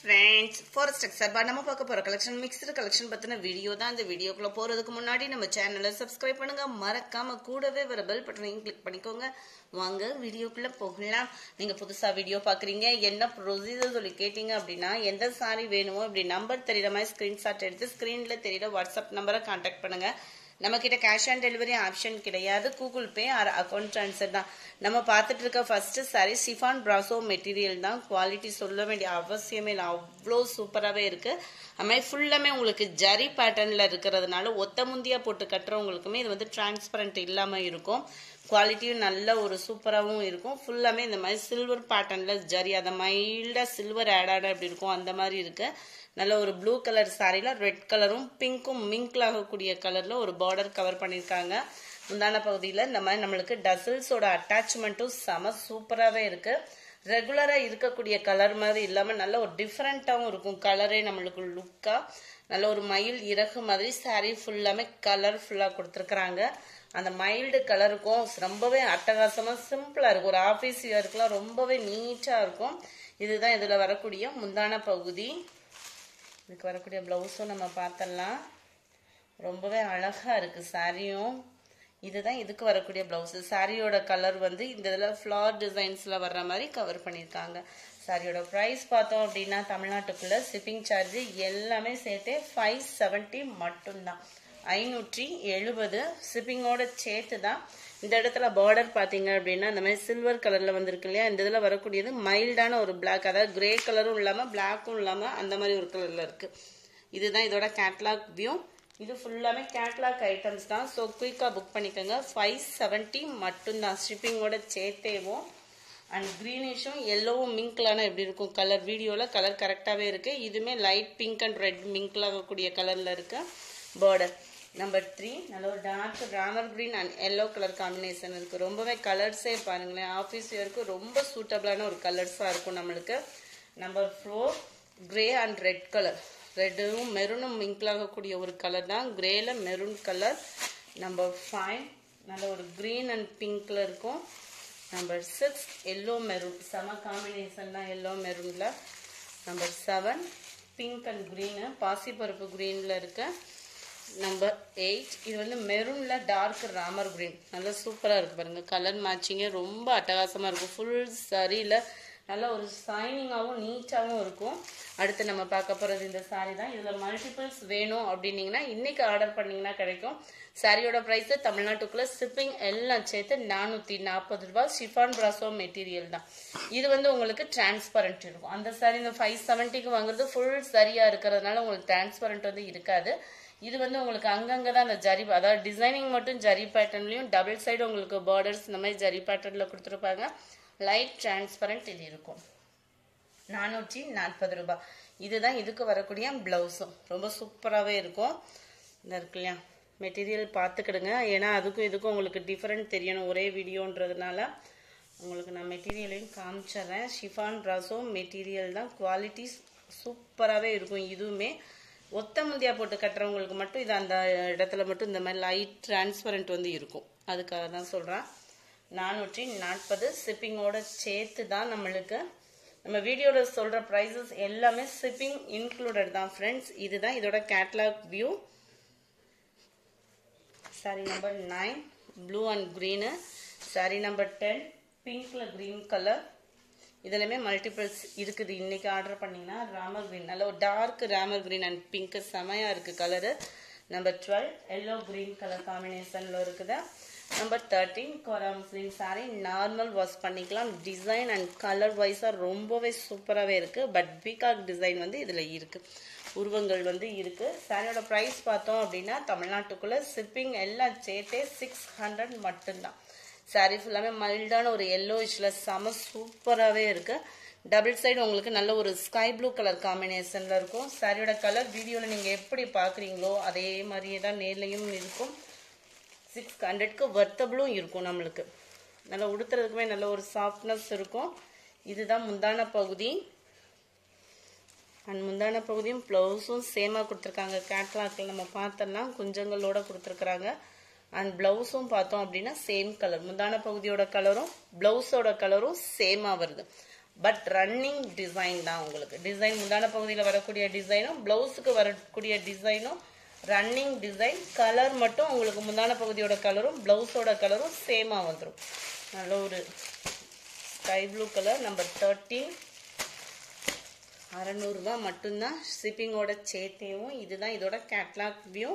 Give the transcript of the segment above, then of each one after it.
friends forest சார்பா நம்ம பார்க்க போற கலெக்ஷன் மிக்ஸ்டு கலெக்ஷன் பத்தின வீடியோ தான் இந்த வீடியோக்குள்ள போறதுக்கு முன்னாடி நம்ம சேனலை சப்ஸ்கிரைப் பண்ணுங்க மறக்காம கூடவே வர பெல் பட்டனையும் கிளிக் பண்ணிக்கோங்க வாங்க வீடியோக்குள்ள போகலாம் நீங்க புதுசா வீடியோ பாக்குறீங்க என்ன ப்ரொசீஜர் சொல்லி கேட்டீங்க அப்படின்னா எந்த சாரி வேணுமோ இப்படி நம்பர் தெரியுற மாதிரி ஸ்கிரீன்ஷாட் எடுத்து ஸ்கிரீன்ல தெரியுற வாட்ஸ்அப் நம்பரை கான்டாக்ட் பண்ணுங்க நம்ம கிட்ட கேஷ் ஆன் டெலிவரி ஆப்ஷன் கிடையாது Google Pay or account transfer தான் நம்ம பார்த்துட்டு இருக்க first sari chiffon Brasso material தான் குவாலிட்டி சொல்ல வேண்டிய அவசியமே இல்லை அவ்வளோ சூப்பராகவே இருக்கு அதுமாதிரி ஃபுல்லாமே உங்களுக்கு ஜரி பேட்டர்னில் இருக்கிறதுனால ஒத்த முந்தியா போட்டு கட்டுறவங்களுக்குமே இது வந்து டிரான்ஸ்பரண்ட் இல்லாமல் இருக்கும் குவாலிட்டியும் நல்ல ஒரு சூப்பராகவும் இருக்கும் ஃபுல்லாமே இந்த மாதிரி சில்வர் பேட்டர்னில் ஜரி அந்த மைல்டாக சில்வர் ஆட் ஆட் அப்படி இருக்கும் அந்த மாதிரி இருக்கு நல்ல ஒரு ப்ளூ கலர் சாரியில் ரெட் கலரும் பிங்க்கும் மிங்க்ல ஆகக்கூடிய கலரில் ஒரு பார்டர் கவர் பண்ணியிருக்காங்க முந்தான பகுதியில் இந்த மாதிரி நம்மளுக்கு டசில்ஸோட அட்டாச்மெண்ட்டும் செம சூப்பராகவே இருக்கு ரெகுலராக இருக்கக்கூடிய கலர் மாதிரி இல்லாமல் நல்ல ஒரு டிஃப்ரெண்ட்டாகவும் இருக்கும் கலரே நம்மளுக்கு லுக்காக நல்ல ஒரு மயில் இறகு மாதிரி சாரீ ஃபுல்லாமே கலர்ஃபுல்லாக கொடுத்துருக்குறாங்க அந்த மைல்டு கலருக்கும் ரொம்பவே அட்டகாசமாக சிம்பிளாக இருக்கும் ஒரு ஆஃபீஸ் இயருக்குலாம் ரொம்பவே நீட்டாக இருக்கும் இதுதான் இதில் வரக்கூடிய முந்தான பகுதி இதுக்கு வரக்கூடிய ப்ளவுஸும் நம்ம பார்த்தலாம் ரொம்பவே அழகாக இருக்குது சாரியும் இதுதான் இதுக்கு வரக்கூடிய ப்ளவுஸு சாரியோட கலர் வந்து இந்த இதில் ஃப்ளார் டிசைன்ஸில் வர்ற மாதிரி கவர் பண்ணியிருக்காங்க சாரியோட ப்ரைஸ் பார்த்தோம் அப்படின்னா தமிழ்நாட்டுக்குள்ளே ஷிப்பிங் சார்ஜ் எல்லாமே சேர்த்தே ஃபைவ் செவன்ட்டி மட்டும்தான் ஐநூற்றி எழுபது ஷிப்பிங்கோட சேர்த்து தான் இந்த இடத்துல பார்டர் பார்த்தீங்க அப்படின்னா இந்த மாதிரி சில்வர் கலரில் வந்திருக்கு இல்லையா இந்த இதில் வரக்கூடியது மைல்டான ஒரு பிளாக் அதாவது கிரே கலரும் இல்லாமல் பிளாக்கும் இல்லாமல் அந்த மாதிரி ஒரு கலரில் இருக்குது இதுதான் இதோட கேட்லாக் வியூ இது ஃபுல்லாமே கேட்லாக் ஐட்டம்ஸ் தான் ஸோ குயிக்காக புக் பண்ணிக்கோங்க ஃபைவ் செவன்ட்டி மட்டும்தான் ஷிப்பிங்கோட சேர்த்தேவும் அண்ட் க்ரீனிஷும் எல்லோவும் மிங்க்லான எப்படி இருக்கும் கலர் வீடியோவில் கலர் கரெக்டாகவே இருக்குது இதுவுமே லைட் பிங்க் அண்ட் ரெட் மிங்க்ல ஆகக்கூடிய கலரில் இருக்கு பார்டர் நம்பர் த்ரீ நல்ல ஒரு dark Ramar green and yellow colour combination இருக்குது ரொம்பவே கலர்ஸே பாருங்களேன் ஆஃபீஸ் இயருக்கு ரொம்ப சூட்டபிளான ஒரு கலர்ஸாக இருக்கும் நம்மளுக்கு number four grey and red colour ரெட்டும் மெரூனும் மிங்க்லாகக்கூடிய ஒரு கலர் தான் கிரேல மெரூன் கலர் நம்பர் ஃபைவ் நல்ல ஒரு க்ரீன் அண்ட் பிங்க்ல இருக்கும் நம்பர் சிக்ஸ் எல்லோ மெரூன் செம காம்பினேஷன் தான் எல்லோ மெரூனில் number seven pink and green பாசிப்பருப்பு க்ரீனில் இருக்கு நம்பர் எயிட் இது வந்து மெரூனில் டார்க் ராமர் க்ரீன் நல்லா சூப்பராக இருக்குது பாருங்கள் கலர் மேட்சிங்கே ரொம்ப அட்டகாசமாக இருக்கும் ஃபுல் சரியில் நல்ல ஒரு ஷைனிங்காகவும் நீட்டாகவும் இருக்கும் அடுத்து நம்ம பார்க்க போகிறது இந்த சாரீ தான் இதில் மல்டிபிள்ஸ் வேணும் அப்படின்னீங்கன்னா இன்றைக்கி ஆர்டர் பண்ணிங்கன்னா கிடைக்கும் சாரியோட ப்ரைஸு தமிழ்நாட்டுக்குள்ளே ஷிப்பிங் எல்லாம் சேர்த்து நானூற்றி நாற்பது ரூபா ஷிஃபான் பிராசோ மெட்டீரியல் தான் இது வந்து உங்களுக்கு டிரான்ஸ்பரண்ட் இருக்கும் அந்த சாரி இந்த ஃபைவ் செவன்ட்டிக்கு வாங்குறது ஃபுல் சரியாக இருக்கிறதுனால உங்களுக்கு டிரான்ஸ்பரண்ட் வந்து இருக்காது இது வந்து உங்களுக்கு அங்கங்கே தான் அந்த ஜரி அதாவது டிசைனிங் மட்டும் ஜரி பேட்டர்ன்லையும் டபுள் சைடு உங்களுக்கு பார்டர்ஸ் இந்த மாதிரி ஜரி பேட்டர்னில் கொடுத்துருப்பாங்க லைட் டிரான்ஸ்பரண்ட் இது இருக்கும் நானூற்றி நாற்பது ரூபாய் இதுதான் இதுக்கு வரக்கூடிய ப்ளவுஸும் ரொம்ப சூப்பராகவே இருக்கும் இந்த இருக்கு இல்லையா மெட்டீரியல் பார்த்துக்கிடுங்க ஏன்னா அதுக்கும் இதுக்கும் உங்களுக்கு டிஃப்ரெண்ட் தெரியணும் ஒரே வீடியோன்றதுனால உங்களுக்கு நான் மெட்டீரியலையும் காமிச்சிட்றேன் ஷிஃபான் ப்ராஸோ மெட்டீரியல் தான் குவாலிட்டி சூப்பராகவே இருக்கும் இதுவுமே ஒத்த முந்தியா போட்டு கட்டுறவங்களுக்கு மட்டும் இது அந்த இடத்துல மட்டும் இந்த மாதிரி லைட் டிரான்ஸ்பரண்ட் வந்து இருக்கும் அதுக்காக தான் சொல்கிறேன் நானூற்றி நாற்பது ஷிப்பிங்கோட சேர்த்து தான் நம்மளுக்கு நம்ம வீடியோவில் சொல்கிற ப்ரைஸஸ் எல்லாமே ஷிப்பிங் இன்க்ளூடட் தான் ஃப்ரெண்ட்ஸ் இதுதான் இதோட catalogue view sari number nine blue and green sari number ten பிங்க்கில் க்ரீன் கலர் இதுலையுமே மல்டிபிள்ஸ் இருக்குது இன்றைக்கி ஆர்டர் பண்ணிங்கன்னா ராமர் க்ரீன் நல்ல ஒரு dark Ramar green and pink செமையாக இருக்குது colour number twelve yellow green colour காம்பினேஷனில் இருக்குது number thirteen kora muslin sari normal wash பண்ணிக்கலாம் டிசைன் அண்ட் கலர் வைஸாக ரொம்பவே சூப்பராகவே இருக்குது பட் பீகாக் டிசைன் வந்து இதில் இருக்குது உருவங்கள் வந்து இருக்குது சாரியோட ப்ரைஸ் பார்த்தோம் அப்படின்னா தமிழ்நாட்டுக்குள்ளே ஷிப்பிங் எல்லாம் சேர்த்தே சிக்ஸ் ஹண்ட்ரட் மட்டும்தான் சாரீ ஃபுல்லாமே மைல்டான ஒரு எல்லோ இஷ்ல செம சூப்பராகவே இருக்குது டபுள் சைடு உங்களுக்கு நல்ல ஒரு ஸ்கை ப்ளூ கலர் காம்பினேஷனில் இருக்கும் சாரியோட கலர் வீடியோவில் நீங்கள் எப்படி பார்க்குறீங்களோ அதே மாதிரியே தான் நேர்லையும் இருக்கும் சிக்ஸ் ஹண்ட்ரட்க்கு வர்த்தபிளும் இருக்கும் நம்மளுக்கு நல்லா உடுத்துறதுக்குமே நல்ல ஒரு சாஃப்ட்னஸ் இருக்கும் இதுதான் முந்தான பகுதி அண்ட் முந்தான பகுதியும் ப்ளவுஸும் சேமாக கொடுத்துருக்காங்க கேட்லாக்கில் நம்ம பார்த்தோம்னா குஞ்சங்களோட கொடுத்துருக்குறாங்க அண்ட் ப்ளவுஸும் பார்த்தோம் அப்படின்னா சேம் கலர் முந்தான பகுதியோட கலரும் ப்ளவுஸோட கலரும் சேமாக வருது பட் ரன்னிங் டிசைன் தான் உங்களுக்கு டிசைன் முந்தான பகுதியில் வரக்கூடிய டிசைனும் ப்ளவுஸுக்கு வரக்கூடிய டிசைனும் ரன்னிங் டிசைன் கலர் மட்டும் உங்களுக்கு முந்தான பகுதியோட கலரும் ப்ளவுஸோட கலரும் சேமாக வந்துடும் நல்ல ஒரு sky blue colour number thirteen அறநூறுபா மட்டும்தான் ஷிப்பிங்கோட சேர்த்தேவும் இதுதான் இதோட கேட்லாக் வியூ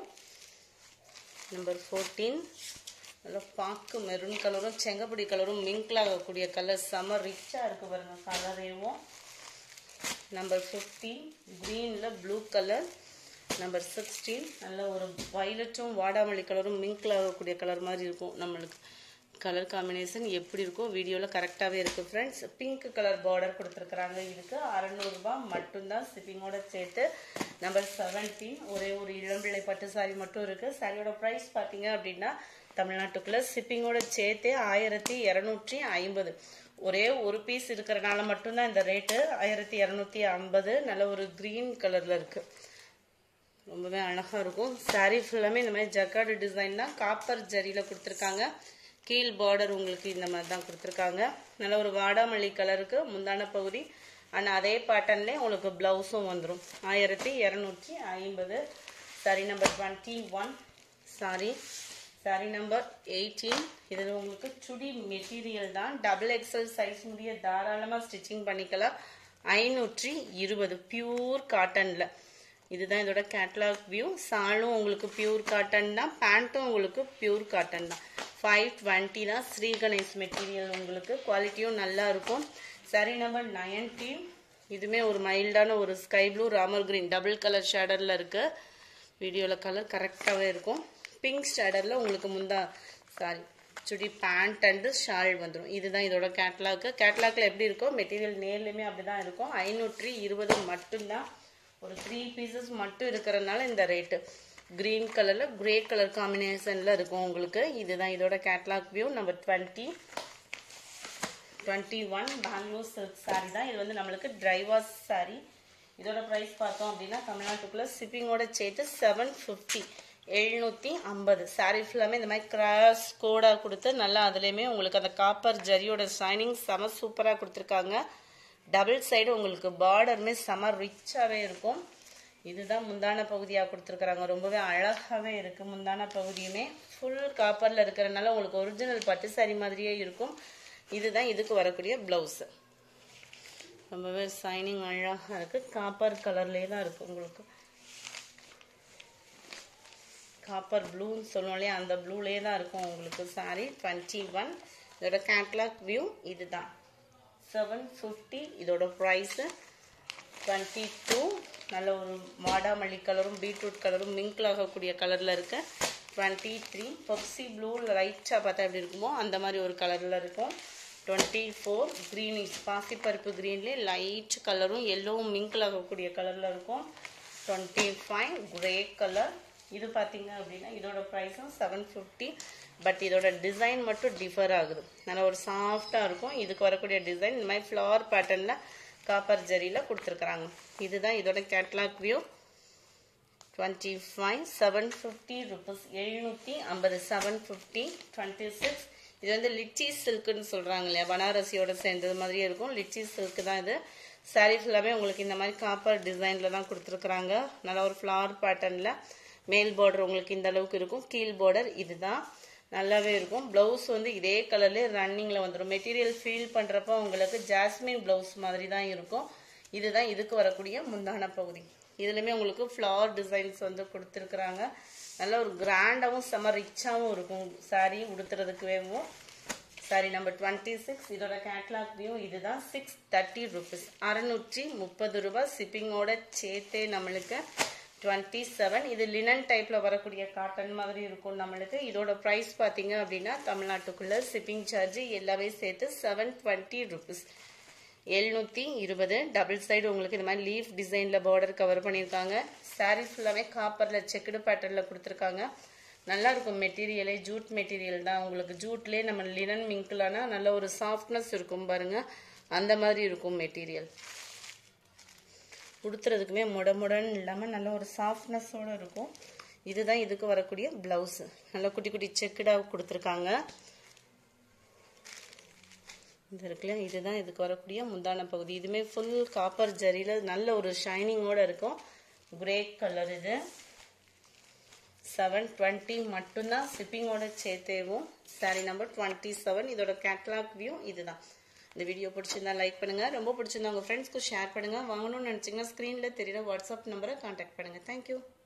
நம்பர் ஃபோர்டீன் நல்லா பாக்கு மெரூன் கலரும் செங்கப்பொடி கலரும் மிங்கிள் ஆகக்கூடிய கலர் செம ரிச்சாக இருக்கு பாருங்க கலரேவும் நம்பர் ஃபிஃப்டீன் க்ரீனில் ப்ளூ கலர் நம்பர் சிக்ஸ்டீன் நல்ல ஒரு வயலட்டும் வாடாமல்லி கலரும் மிங்கிள் ஆகக்கூடிய கலர் மாதிரி இருக்கும் நம்மளுக்கு கலர் காம்பினேஷன் எப்படி இருக்கும் வீடியோவில் கரெக்டாகவே இருக்குது ஃப்ரெண்ட்ஸ் பிங்க் கலர் பார்டர் கொடுத்துருக்குறாங்க இதுக்கு அறநூறுபா மட்டும்தான் ஷிப்பிங்கோட சேர்த்து நம்பர் செவன்டீன் ஒரே ஒரு இளம்பிள்ளை பட்டு சாரி மட்டும் இருக்குது சாரியோட ப்ரைஸ் பார்த்தீங்க அப்படின்னா தமிழ்நாட்டுக்குள்ளே ஷிப்பிங்கோட சேர்த்தே ஆயிரத்தி இரநூற்றி ஐம்பது ஒரே ஒரு பீஸ் இருக்கிறனால மட்டும்தான் இந்த ரேட்டு ஆயிரத்தி இரநூத்தி ஐம்பது நல்ல ஒரு க்ரீன் கலரில் இருக்குது ரொம்பவே அழகாக இருக்கும் சாரீ ஃபுல்லாமே இந்த மாதிரி ஜக்காடு டிசைன் தான் காப்பர் ஜரியில் கொடுத்துருக்காங்க கீழ் பார்டர் உங்களுக்கு இந்த மாதிரி தான் கொடுத்துருக்காங்க நல்ல ஒரு வாடாமல்லி கலருக்கு முந்தான பகுதி அண்ட் அதே பேட்டர்ன்லேயே உங்களுக்கு ப்ளவுஸும் வந்துடும் ஆயிரத்தி இரநூற்றி ஐம்பது sari number twenty one sari sari number eighteen இதில் உங்களுக்கு சுடி மெட்டீரியல் தான் டபுள் எக்ஸல் சைஸ் முடிய தாராளமாக ஸ்டிச்சிங் பண்ணிக்கலாம் ஐநூற்றி இருபது பியூர் காட்டனில் இதுதான் இதோட கேட்லாக் வியூ சாலும் உங்களுக்கு பியூர் காட்டன் தான் பேண்ட்டும் உங்களுக்கு பியூர் காட்டன் தான் ஃபைவ் டுவெண்ட்டி தான் ஸ்ரீ கணேஷ் மெட்டீரியல் உங்களுக்கு குவாலிட்டியும் நல்லா இருக்கும் சரி நம்பர் நைன்டீன் இதுவுமே ஒரு மைல்டான ஒரு sky blue Ramar green double colour ஷேடரில் இருக்கு வீடியோவில் கலர் கரெக்டாகவே இருக்கும் பிங்க் ஷேடரில் உங்களுக்கு முந்தா sari chudi pant and shawl வந்துடும் இதுதான் இதோட கேட்லாக்கு கேட்லாக்ல எப்படி இருக்கோ மெட்டீரியல் நேர்லையுமே அப்படி தான் இருக்கும் ஐநூற்றி இருபது மட்டும்தான் ஒரு த்ரீ பீசஸ் மட்டும் இருக்கிறதுனால இந்த ரேட்டு க்ரீன் கலரில் கிரே கலர் காம்பினேஷனில் இருக்கும் உங்களுக்கு இதுதான் இதோட catalogue view number twenty twenty one Bangalore silk sari தான் இது வந்து நம்மளுக்கு ட்ரைவாஸ் சாரி இதோட ப்ரைஸ் பார்த்தோம் அப்படின்னா தமிழ்நாட்டுக்குள்ளே ஷிப்பிங்கோட சேர்த்து செவன் ஃபிஃப்டி எழுநூற்றி ஐம்பது சாரீ ஃபுல்லாமே இந்த மாதிரி கிராஸ் கோடாக கொடுத்து நல்லா அதுலேயுமே உங்களுக்கு அந்த காப்பர் ஜரியோட ஷைனிங் செம சூப்பராக கொடுத்துருக்காங்க டபுள் சைடு உங்களுக்கு பார்டருமே செம ரிச்சாகவே இருக்கும் இதுதான் முந்தான பகுதியாக கொடுத்துருக்குறாங்க ரொம்பவே அழகாகவே இருக்குது முந்தான பகுதியுமே ஃபுல் காப்பரில் இருக்கிறனால உங்களுக்கு ஒரிஜினல் பட்டு சாரி மாதிரியே இருக்கும் இதுதான் இதுக்கு வரக்கூடிய ப்ளவுஸு ரொம்பவே சைனிங் அழகாக இருக்குது காப்பர் கலர்லேயே தான் இருக்குது உங்களுக்கு காப்பர் ப்ளூன்னு சொல்லுவோம் இல்லையா அந்த ப்ளூலேயே தான் இருக்கும் உங்களுக்கு சாரி டுவெண்ட்டி ஒன் இதோட கேட்லாக் வியூ இதுதான் செவன் ஃபிஃப்டி இதோட ப்ரைஸு டுவெண்ட்டி டூ நல்ல ஒரு மாடாமல்லி கலரும் பீட்ரூட் கலரும் மிங்கிள் ஆகக்கூடிய கலரில் இருக்கு டுவெண்ட்டி த்ரீ பப்சி ப்ளூ லைட்டாக பார்த்தா எப்படி இருக்குமோ அந்த மாதிரி ஒரு கலரில் இருக்கும் டுவெண்ட்டி ஃபோர் க்ரீனிஷ் பாசிப்பருப்பு க்ரீன்லேயே லைட் கலரும் எல்லோவும் மிங்கிள் ஆகக்கூடிய கலரில் இருக்கும் டுவெண்ட்டி ஃபைவ் கிரே கலர் இது பார்த்தீங்க அப்படின்னா இதோட ப்ரைஸும் செவன் ஃபிஃப்டி பட் இதோட டிசைன் மட்டும் டிஃபர் ஆகுது நல்லா ஒரு சாஃப்டாக இருக்கும் இதுக்கு வரக்கூடிய டிசைன் இந்த மாதிரி ஃப்ளவர் பேட்டர்னில் காப்பர் ஜரியில் கொடுத்துருக்குறாங்க இதுதான் இதோட catalogue view twenty five seven fifty rupees எழுநூற்றி ஐம்பது செவன் ஃபிஃப்டி டுவெண்ட்டி சிக்ஸ் இது வந்து லிச்சி சில்க்குன்னு சொல்கிறாங்க இல்லையா பனாரசியோட சேர்ந்தது மாதிரியே இருக்கும் லிச்சி சில்க்கு தான் இது சாரீ ஃபுல்லாகவே உங்களுக்கு இந்த மாதிரி காப்பர் டிசைனில் தான் கொடுத்துருக்குறாங்க நல்லா ஒரு ஃப்ளவர் பேட்டர்னில் மேல் பார்டர் உங்களுக்கு இந்த அளவுக்கு இருக்கும் கீழ் பார்டர் இதுதான் நல்லாவே இருக்கும் ப்ளவுஸ் வந்து இதே கலர்லேயே ரன்னிங்கில் வந்துடும் மெட்டீரியல் ஃபீல் பண்ணுறப்போ உங்களுக்கு ஜாஸ்மின் ப்ளவுஸ் மாதிரி தான் இருக்கும் இதுதான் இதுக்கு வரக்கூடிய முந்தான பகுதி இதுலையுமே உங்களுக்கு ஃப்ளவர் டிசைன்ஸ் வந்து கொடுத்துருக்குறாங்க நல்ல ஒரு கிராண்டாகவும் செம ரிச்சாகவும் இருக்கும் சாரீ உடுத்துறதுக்கு வேவும் சாரி நம்பர் டுவெண்ட்டி சிக்ஸ் இதோட கேட்லாக் வியூ இதுதான் சிக்ஸ் தேர்ட்டி ருபீஸ் அறநூற்றி முப்பது ரூபாய் ஷிப்பிங்கோட சேர்த்தே நம்மளுக்கு டுவெண்ட்டி செவன் இது லினன் டைப்பில் வரக்கூடிய காட்டன் மாதிரி இருக்கும் நம்மளுக்கு இதோட ப்ரைஸ் பார்த்தீங்க அப்படின்னா தமிழ்நாட்டுக்குள்ளே ஷிப்பிங் சார்ஜ் எல்லாமே சேர்த்து செவன் டுவெண்ட்டி ருபீஸ் எழுநூற்றி இருபது டபுள் சைடு உங்களுக்கு இந்த மாதிரி லீஃப் டிசைனில் பார்டர் கவர் பண்ணியிருக்காங்க சாரீ ஃபுல்லாகவே காப்பரில் செக்குடு பேட்டர்னில் கொடுத்துருக்காங்க நல்லா இருக்கும் மெட்டீரியலே ஜூட் மெட்டீரியல் தான் உங்களுக்கு ஜூட்லேயே நம்ம லினன் மிங்கிளானா நல்ல ஒரு சாஃப்ட்னஸ் இருக்கும் பாருங்க அந்த மாதிரி இருக்கும் மெட்டீரியல் உடுத்துறதுக்குமே முட முடன்னு இல்லாமல் நல்ல ஒரு சாஃப்ட்னஸோடு இருக்கும் இதுதான் இதுக்கு வரக்கூடிய ப்ளவுஸு நல்ல குட்டி குட்டி செக்குடாக கொடுத்துருக்காங்க இது இருக்குல்ல இதுதான் இதுக்கு வரக்கூடிய முந்தான பகுதி இதுமே ஃபுல் காப்பர் ஜரியில் நல்ல ஒரு ஷைனிங்கோட இருக்கும் கிரே கலர் இது செவன் டுவெண்ட்டி மட்டும்தான் ஷிப்பிங்கோட சேர்த்தேவும் சாரி நம்பர் டுவெண்ட்டி செவன் இதோட கேட்லாக் வியூ இதுதான் இந்த வீடியோ பிடிச்சிருந்தா லைக் பண்ணுங்க ரொம்ப பிடிச்சிருந்தா உங்க ஃப்ரெண்ட்ஸ்க்கு ஷேர் பண்ணுங்க வாங்கணும்னு நினைச்சீங்கன்னா ஸ்க்ரீன்ல தெரியுற வாட்ஸ்அப் நம்பரை கான்டாக்ட் பண்ணுங்க தேங்க்யூ